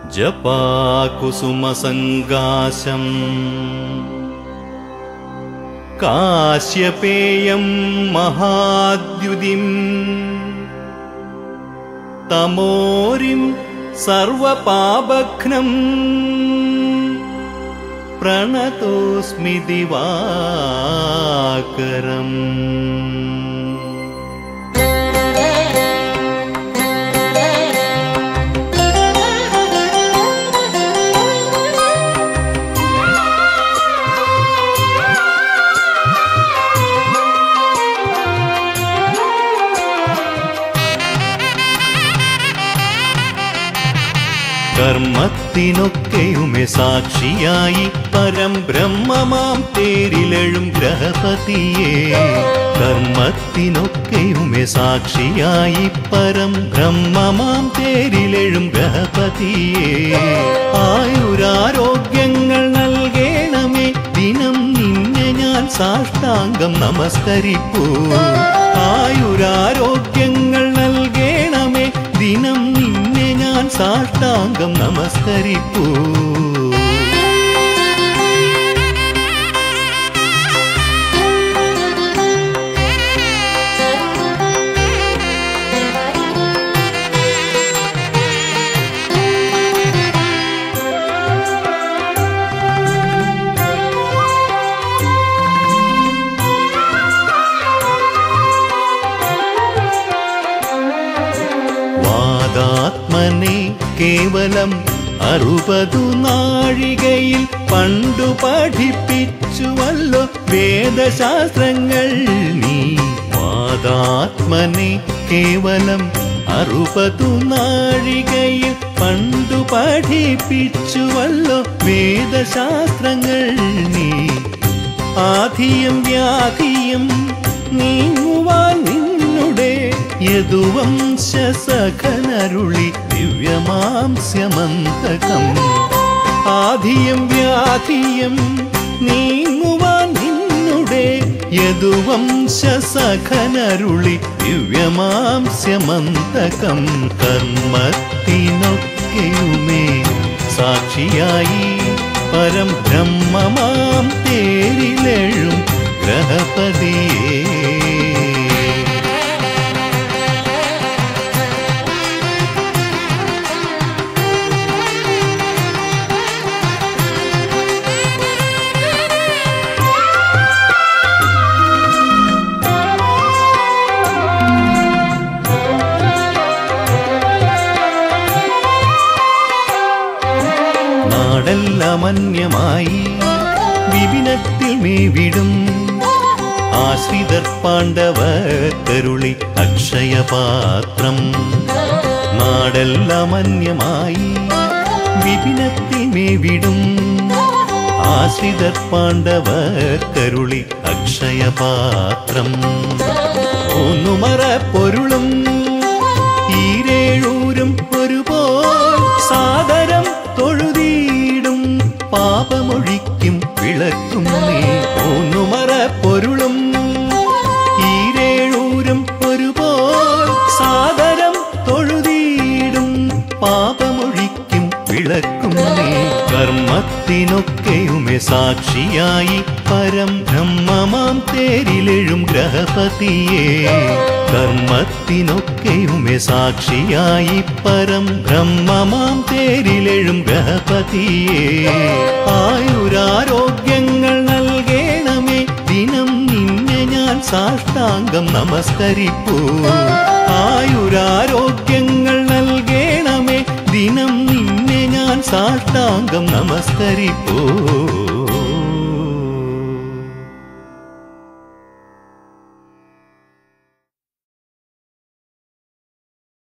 ജപാകുസുമസങ്കാശം കാശ്യപേയം മഹാദ്യുതിം തമോരിം സർവപാപഘ്നം പ്രണതോസ്മി ദിവാകരം കർമ്മത്തിനൊക്കെയുമെ സാക്ഷിയായി പരം ബ്രഹ്മമാം തേരിലെഴും ഗ്രഹപതിയെ കർമ്മത്തിനൊക്കെയുമെ സാക്ഷിയായി പരം ബ്രഹ്മമാം തേരിലെഴും ഗ്രഹപതിയെ ആയുരാരോഗ്യങ്ങൾ നൽകേണമേ ദിനം നിന്നെ ഞാൻ സാഷ്ടാംഗം നമസ്കരിപ്പൂ ആയുരാരോഗ്യങ്ങൾ നൽകേണമേ ദിനം നിന്നെ ഞാൻ സാഷ്ടാംഗം നമസ്കരിപ്പൂ വാദാത്മനെ കേവലം അറുപതു നാഴികയിൽ പണ്ടു പഠിപ്പിച്ചുവല്ലോ വേദശാസ്ത്രങ്ങൾ നീ വാദാത്മനെ കേവലം അറുപതു നാഴികയിൽ പണ്ടു പഠിപ്പിച്ചുവല്ലോ വേദശാസ്ത്രങ്ങൾ നീ ആധിയും വ്യാധിയും നീങ്ങുവാൻ നിന്നുടെ യദുവംശസഖനരുളി ദിവ്യമാംസ്യമന്തകം ആധിയും വ്യാധിയും നീങ്ങുവാൻ നിന്നുടെ യദുവംശസഖനരുളി ദിവ്യമാംസ്യമന്തകം കർമ്മത്തിനൊക്കെയുമേ സാക്ഷിയായി പരം ബ്രഹ്മമാം തേരിലെഴും ഗ്രഹപതിയേ നാടെല്ലാം അന്യമായി വിപിനത്തിൽ മേവിടും ആശ്രിതർ പാണ്ഡവർ കരുളി അക്ഷയപാത്രം നാടെല്ലാം അന്യമായി വിപിനത്തിൽ മേവിടും ആശ്രിതർ പാണ്ഡവർ കരുളി അക്ഷയപാത്രം ഒന്നുമറ പൊരുളും ഈരേഴൂരും ഒരുപോൽ സാദരം തൊഴുതീടും പാപമൊഴിക്കും വിളക്കും നീ ഒന്നുമറ പൊരുളും ഈരേഴൂരും ഒരുപോൽ സാദരം തൊഴുതീടും പാപമൊഴിക്കും വിളക്കും നീ കർമ്മത്തിനൊക്കെയുമെ സാക്ഷിയായി പരം ബ്രഹ്മമാം തേരിലെഴും ഗ്രഹപതിയെ കർമ്മത്തിനൊക്കെയുമെ സാക്ഷിയായി പരം ബ്രഹ്മമാം തേരിലെഴും ഗ്രഹപതിയെ ആയുരാരോഗ്യങ്ങൾ നൽകേണമേ ദിനം നിന്നെ ഞാൻ സാഷ്ടാംഗം നമസ്കരിപ്പൂ ആയുരാരോഗ്യങ്ങൾ നൽകേണമേ ദിനം നിന്നെ ഞാൻ സാഷ്ടാംഗം നമസ്കരിപ്പൂ